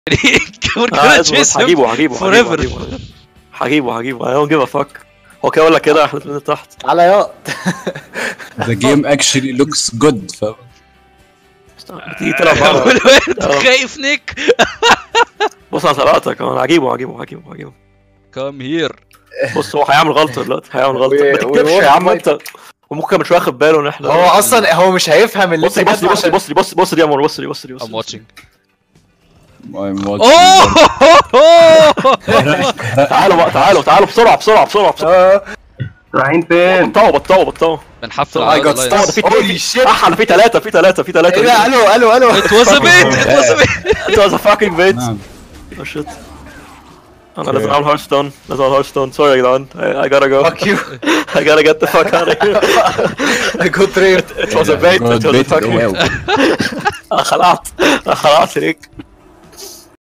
we're آه، gonna اصبر، chase him هجيبه هجيبه forever. هجيبه هجيبه هجيبه I don't give a fuck هو كده ولا كده احنا الاثنين تحت تعالى يا The game actually looks good فاهم بتيجي تلعب معانا والواد خايف نيك بص على سرعتك انا هجيبه هجيبه هجيبه هجيبه كم هير بص هو هيعمل غلطه دلوقتي هيعمل غلطه وي- ما تكتبش وي- يا عم وي- انت وممكن مش واخد باله ان احنا هو اصلا هو مش هيفهم اللي بص بص بص بص بص بص دي يا مور بص دي بص دي بص I'm watching I'm watching اوه تعالوا بقى تعالوا تعالوا بسرعه بسرعه بسرعه بسرعه رايحين فين؟ بطوا بطوا بطوا بنحفل I على got اللاينز. ده في Holy اتنين shit. احلى في ثلاثه في ثلاثه في ثلاثه ايه ده الو الو الو It was a bait it was a bait It was a fucking bait نعم oh shit انا لازم اعمل هارستون لازم اعمل هارستون سوري يا جدعان I, I gotta go fuck you I gotta get the fuck out of here I got raped It was a bait God It was a baited fucking away. انا خلعت انا خلعت ليك